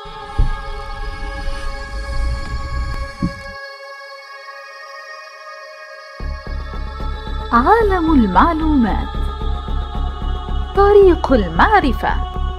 عالم المعلومات طريق المعرفة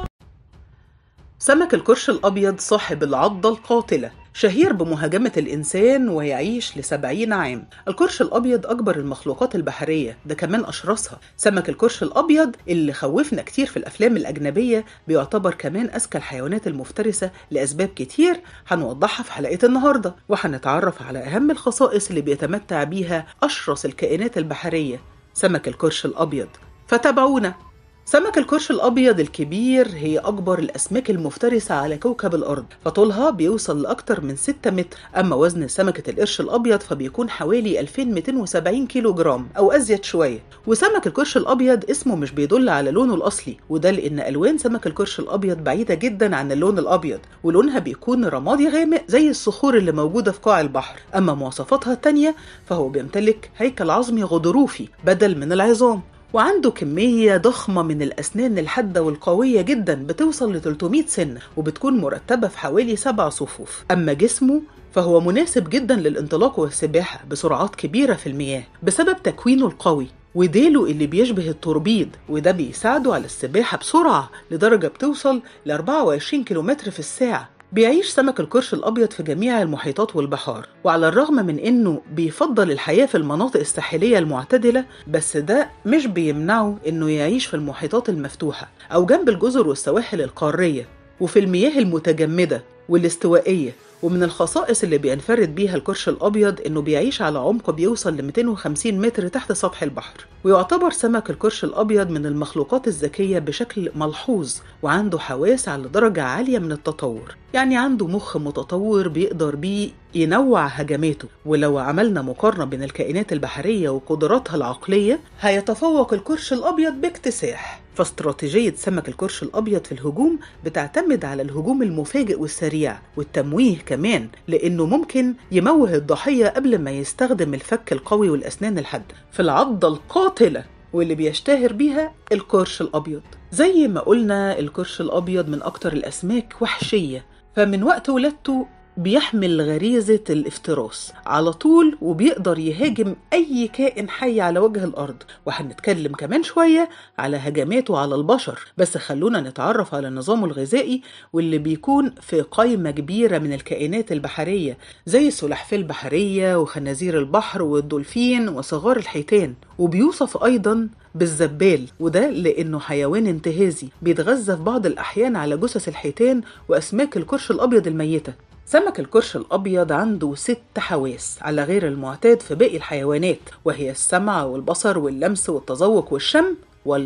سمك القرش الأبيض صاحب العضة القاتلة شهير بمهاجمة الإنسان ويعيش لسبعين عام القرش الأبيض أكبر المخلوقات البحرية ده كمان أشرسها سمك القرش الأبيض اللي خوفنا كتير في الأفلام الأجنبية بيعتبر كمان أذكى الحيوانات المفترسة لأسباب كتير هنوضحها في حلقة النهاردة وهنتعرف على أهم الخصائص اللي بيتمتع بيها أشرس الكائنات البحرية سمك القرش الأبيض فتابعونا سمك القرش الأبيض الكبير هي أكبر الأسماك المفترسة على كوكب الأرض فطولها بيوصل لأكتر من 6 متر أما وزن سمكة القرش الأبيض فبيكون حوالي 2270 كيلو جرام أو أزيد شوية وسمك القرش الأبيض اسمه مش بيدل على لونه الأصلي وده لأن ألوان سمك القرش الأبيض بعيدة جدا عن اللون الأبيض ولونها بيكون رمادي غامق زي الصخور اللي موجودة في قاع البحر أما مواصفاتها التانية فهو بيمتلك هيكل عظمي غضروفي بدل من العظام وعنده كمية ضخمة من الأسنان الحادة والقوية جدا بتوصل ل 300 سن وبتكون مرتبة في حوالي سبع صفوف أما جسمه فهو مناسب جدا للانطلاق والسباحة بسرعات كبيرة في المياه بسبب تكوينه القوي وديله اللي بيشبه التوربيد وده بيساعده على السباحة بسرعة لدرجة بتوصل ل 24 كيلومتر في الساعة بيعيش سمك القرش الأبيض في جميع المحيطات والبحار وعلى الرغم من إنه بيفضل الحياة في المناطق الساحلية المعتدلة بس ده مش بيمنعه إنه يعيش في المحيطات المفتوحة أو جنب الجزر والسواحل القارية وفي المياه المتجمدة والاستوائية ومن الخصائص اللي بينفرد بيها القرش الأبيض إنه بيعيش على عمق بيوصل ل 250 متر تحت سطح البحر ويعتبر سمك القرش الأبيض من المخلوقات الذكية بشكل ملحوظ وعنده حواس على درجة عالية من التطور يعني عنده مخ متطور بيقدر بيه ينوع هجماته ولو عملنا مقارنة بين الكائنات البحرية وقدراتها العقلية هيتفوق القرش الأبيض باكتساح فاستراتيجية سمك القرش الأبيض في الهجوم بتعتمد على الهجوم المفاجئ والسريع والتمويه كمان لأنه ممكن يموه الضحية قبل ما يستخدم الفك القوي والأسنان الحادة في العضة القاتلة واللي بيشتهر بيها القرش الأبيض زي ما قلنا القرش الأبيض من أكتر الأسماك وحشية فمن وقت ولادته بيحمل غريزة الافتراس على طول وبيقدر يهاجم أي كائن حي على وجه الأرض وهنتكلم كمان شوية على هجماته على البشر بس خلونا نتعرف على نظامه الغذائي واللي بيكون في قائمة كبيرة من الكائنات البحرية زي السلحفاة البحرية وخنازير البحر والدولفين وصغار الحيتان وبيوصف أيضا بالزبال وده لأنه حيوان انتهازي بيتغذى في بعض الأحيان على جثث الحيتان وأسماك القرش الأبيض الميتة سمك القرش الأبيض عنده ست حواس على غير المعتاد في باقي الحيوانات وهي السمع والبصر واللمس والتذوق والشم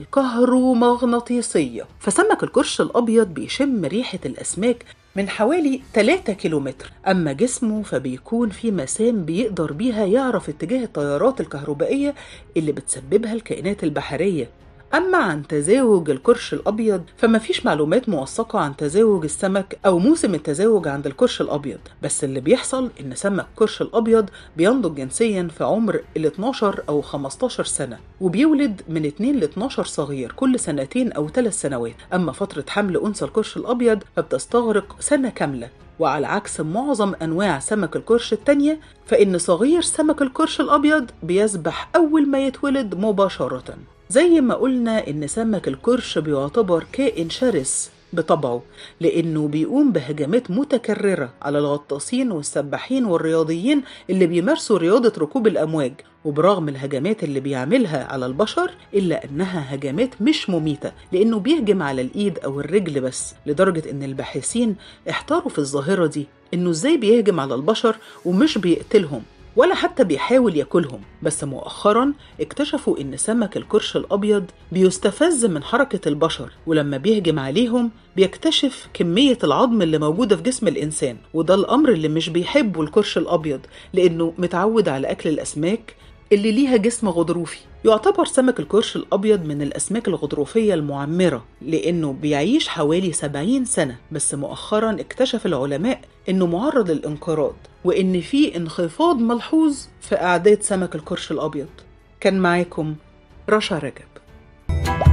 والكهرومغناطيسية فسمك القرش الأبيض بيشم ريحة الأسماك من حوالي 3 كيلومتر أما جسمه فبيكون في مسام بيقدر بيها يعرف اتجاه التيارات الكهربائية اللي بتسببها الكائنات البحرية أما عن تزاوج القرش الأبيض فما فيش معلومات موثقة عن تزاوج السمك أو موسم التزاوج عند القرش الأبيض بس اللي بيحصل إن سمك القرش الأبيض بينضج جنسيا في عمر ال 12 أو 15 سنة وبيولد من 2 ل 12 صغير كل سنتين أو 3 سنوات أما فترة حمل أنثى القرش الأبيض فبتستغرق سنة كاملة وعلى عكس معظم أنواع سمك القرش التانية فإن صغير سمك القرش الأبيض بيسبح أول ما يتولد مباشرة زي ما قلنا إن سمك القرش بيعتبر كائن شرس بطبعه لأنه بيقوم بهجمات متكررة على الغطاسين والسباحين والرياضيين اللي بيمارسوا رياضة ركوب الأمواج وبرغم الهجمات اللي بيعملها على البشر إلا أنها هجمات مش مميتة لأنه بيهجم على الإيد أو الرجل بس لدرجة أن الباحثين احتاروا في الظاهرة دي إنه إزاي بيهجم على البشر ومش بيقتلهم ولا حتى بيحاول ياكلهم بس مؤخرا اكتشفوا ان سمك القرش الابيض بيستفز من حركه البشر ولما بيهجم عليهم بيكتشف كميه العظم اللي موجوده في جسم الانسان وده الامر اللي مش بيحبه القرش الابيض لانه متعود على اكل الاسماك اللي ليها جسم غضروفي يعتبر سمك القرش الأبيض من الأسماك الغضروفية المعمرة لأنه بيعيش حوالي 70 سنة بس مؤخرا اكتشف العلماء أنه معرض للانقراض وأن في انخفاض ملحوظ في أعداد سمك القرش الأبيض كان معاكم رشا رجب